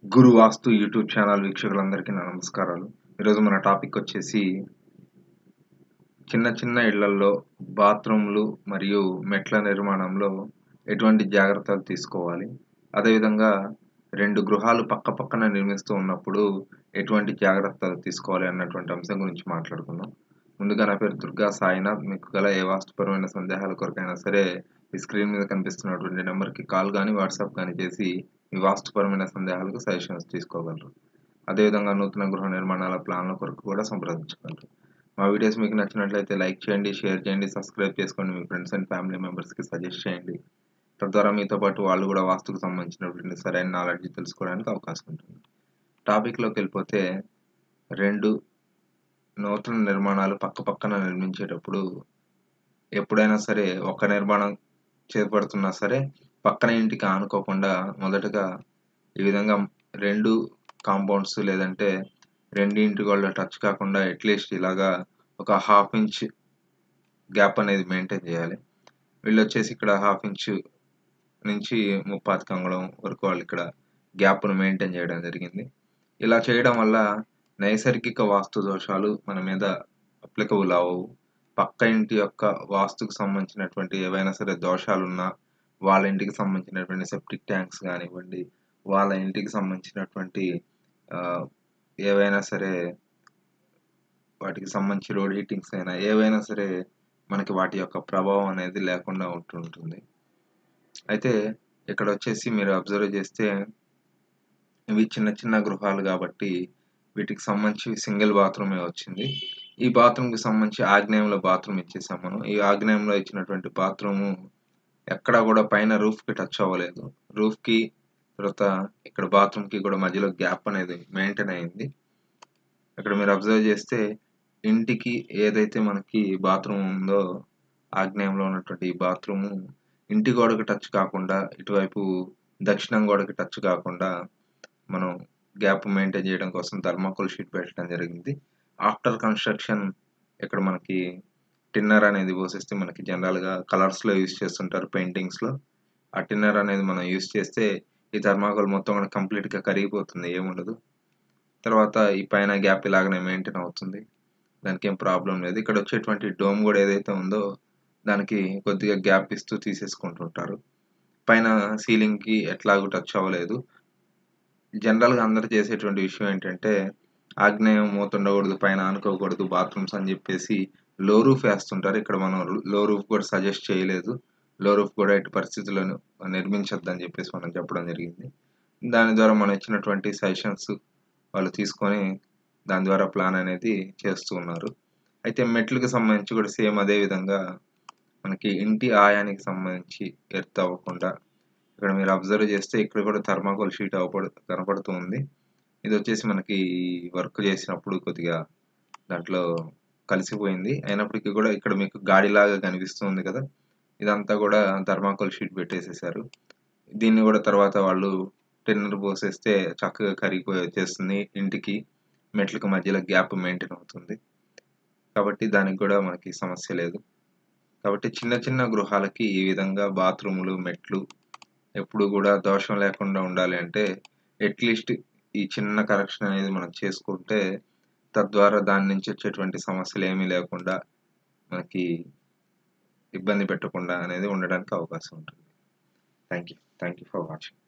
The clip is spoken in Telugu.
గురు వాస్తు యూట్యూబ్ ఛానల్ వీక్షకులందరికీ నా నమస్కారాలు ఈరోజు మన టాపిక్ వచ్చేసి చిన్న చిన్న ఇళ్లల్లో బాత్రూమ్లు మరియు మెట్ల నిర్మాణంలో ఎటువంటి జాగ్రత్తలు తీసుకోవాలి అదేవిధంగా రెండు గృహాలు పక్క పక్కన నిర్మిస్తూ ఉన్నప్పుడు ఎటువంటి జాగ్రత్తలు తీసుకోవాలి అన్నటువంటి అంశం గురించి మాట్లాడుకుందాం ముందుగా నా పేరు దుర్గా సాయినాథ్ మీకు గల ఏ వాస్తుపరమైన సందేహాల కొరకైనా సరే ఈ స్క్రీన్ మీద కనిపిస్తున్నటువంటి నెంబర్కి కాల్ కానీ వాట్సాప్ కానీ చేసి మీ వాస్తుపరమైన సందేహాలకు సజెషన్స్ తీసుకోగలరు అదేవిధంగా నూతన గృహ నిర్మాణాల ప్లాన్ల కొరకు కూడా సంప్రదించగలరు మా వీడియోస్ మీకు నచ్చినట్లయితే లైక్ చేయండి షేర్ చేయండి సబ్స్క్రైబ్ చేసుకోండి మీ ఫ్రెండ్స్ అండ్ ఫ్యామిలీ మెంబర్స్కి సజెస్ట్ చేయండి తద్వారా మీతో పాటు వాళ్ళు కూడా వాస్తుకు సంబంధించినటువంటి సరైన నాలెడ్జ్ తెలుసుకోవడానికి అవకాశం ఉంటుంది టాపిక్లోకి వెళ్ళిపోతే రెండు నూతన నిర్మాణాలు పక్క పక్కన నిర్మించేటప్పుడు ఎప్పుడైనా సరే ఒక నిర్మాణం చేపడుతున్నా సరే పక్కన ఇంటికి ఆనుకోకుండా మొదటగా ఈ విధంగా రెండు కాంపౌండ్స్ లేదంటే రెండు ఇంటి వాళ్ళ టచ్ కాకుండా అట్లీస్ట్ ఇలాగా ఒక హాఫ్ ఇంచ్ గ్యాప్ అనేది మెయింటైన్ చేయాలి వీళ్ళు వచ్చేసి ఇక్కడ హాఫ్ ఇంచ్ నుంచి ముప్పాతిక అంగుళం వరకు వాళ్ళు ఇక్కడ గ్యాప్ను మెయింటైన్ చేయడం జరిగింది ఇలా చేయడం వల్ల నైసర్గిక వాస్తు దోషాలు మన మీద అప్లికబుల్ అవ్వవు పక్క ఇంటి యొక్క వాస్తుకు సంబంధించినటువంటి ఏవైనా సరే దోషాలున్నా వాళ్ళ ఇంటికి సంబంధించినటువంటి సెప్టిక్ ట్యాంక్స్ కానివ్వండి వాళ్ళ ఇంటికి సంబంధించినటువంటి ఏవైనా సరే వాటికి సంబంధించి రోడ్ హీటింగ్స్ అయినా ఏవైనా సరే మనకి వాటి యొక్క ప్రభావం అనేది లేకుండా ఉంటుంటుంది అయితే ఇక్కడ వచ్చేసి మీరు అబ్జర్వ్ చేస్తే ఇవి చిన్న చిన్న గృహాలు కాబట్టి వీటికి సంబంధించి సింగిల్ బాత్రూమే వచ్చింది ఈ బాత్రూమ్కి సంబంధించి ఆగ్నేయంలో బాత్రూమ్ ఇచ్చేసాం మనం ఈ ఆగ్నేయంలో ఇచ్చినటువంటి బాత్రూము ఎక్కడా కూడా పైన రూఫ్కి టచ్ అవ్వలేదు రూఫ్కి తర్వాత ఇక్కడ బాత్రూమ్కి కూడా మధ్యలో గ్యాప్ అనేది మెయింటైన్ అయింది ఇక్కడ మీరు అబ్జర్వ్ చేస్తే ఇంటికి ఏదైతే మనకి బాత్రూమ్ ఉందో ఆగ్నేయంలో ఉన్నటువంటి ఈ బాత్రూము ఇంటి గోడకి టచ్ కాకుండా ఇటువైపు దక్షిణం గోడకి టచ్ కాకుండా మనం గ్యాప్ మెయింటైన్ చేయడం కోసం థర్మాకోల్ షీట్ పెట్టడం జరిగింది ఆఫ్టర్ కన్స్ట్రక్షన్ ఇక్కడ మనకి టిన్నర్ అనేది పోసేస్తే మనకి జనరల్గా కలర్స్లో యూస్ చేస్తుంటారు పెయింటింగ్స్లో ఆ టిన్నర్ అనేది మనం యూస్ చేస్తే ఈ థర్మాకోల్ మొత్తం కూడా కంప్లీట్గా కరిగిపోతుంది ఏముండదు తర్వాత ఈ పైన గ్యాప్ ఇలాగనే మెయింటైన్ అవుతుంది దానికి ఏం ప్రాబ్లం లేదు ఇక్కడ వచ్చేటువంటి డోమ్ కూడా ఏదైతే ఉందో దానికి కొద్దిగా గ్యాప్ ఇస్తూ తీసేసుకుంటుంటారు పైన సీలింగ్కి ఎట్లాగూ టచ్ అవ్వలేదు జనరల్గా అందరూ చేసేటువంటి విషయం ఏంటంటే ఆగ్నేయం మూత ఉండకూడదు పైన అనుకోకూడదు బాత్రూమ్స్ అని చెప్పేసి లో రూఫ్ వేస్తుంటారు ఇక్కడ మనం లో రూఫ్ కూడా సజెస్ట్ చేయలేదు లో రూఫ్ కూడా ఎట్టి పరిస్థితులను నిర్మించొద్దని చెప్పేసి మనం చెప్పడం జరిగింది దాని ద్వారా మనం ఇచ్చినటువంటి సజెషన్స్ వాళ్ళు తీసుకొని దాని ద్వారా ప్లాన్ అనేది చేస్తూ ఉన్నారు అయితే మెట్లకు సంబంధించి కూడా సేమ్ అదే విధంగా మనకి ఇంటి ఆయానికి సంబంధించి ఎర్త్ అవ్వకుండా ఇక్కడ మీరు అబ్జర్వ్ చేస్తే ఇక్కడ కూడా థర్మాకోల్ షీట్ అవ్వబడు కనపడుతూ ఉంది ఇది వచ్చేసి మనకి వర్క్ చేసినప్పుడు కొద్దిగా దాంట్లో కలిసిపోయింది అయినప్పటికీ కూడా ఇక్కడ మీకు గాడిలాగా కనిపిస్తుంది కదా ఇదంతా కూడా థర్మాకోల్ షీట్ పెట్టేసేసారు దీన్ని కూడా తర్వాత వాళ్ళు టెన్నర్ పోసేస్తే చక్కగా కరిగిపోయి వచ్చేస్తుంది ఇంటికి మెట్లకు మధ్యలో గ్యాప్ మెయింటైన్ అవుతుంది కాబట్టి దానికి కూడా మనకి సమస్య లేదు కాబట్టి చిన్న చిన్న గృహాలకి ఈ విధంగా బాత్రూములు మెట్లు ఎప్పుడు కూడా దోషం లేకుండా ఉండాలి అంటే అట్లీస్ట్ ఈ చిన్న కరెక్షన్ అనేది మనం చేసుకుంటే తద్వారా దాని నుంచి వచ్చేటువంటి సమస్యలు ఏమీ లేకుండా మనకి ఇబ్బంది పెట్టకుండా అనేది ఉండడానికి అవకాశం ఉంటుంది thank you thank you for watching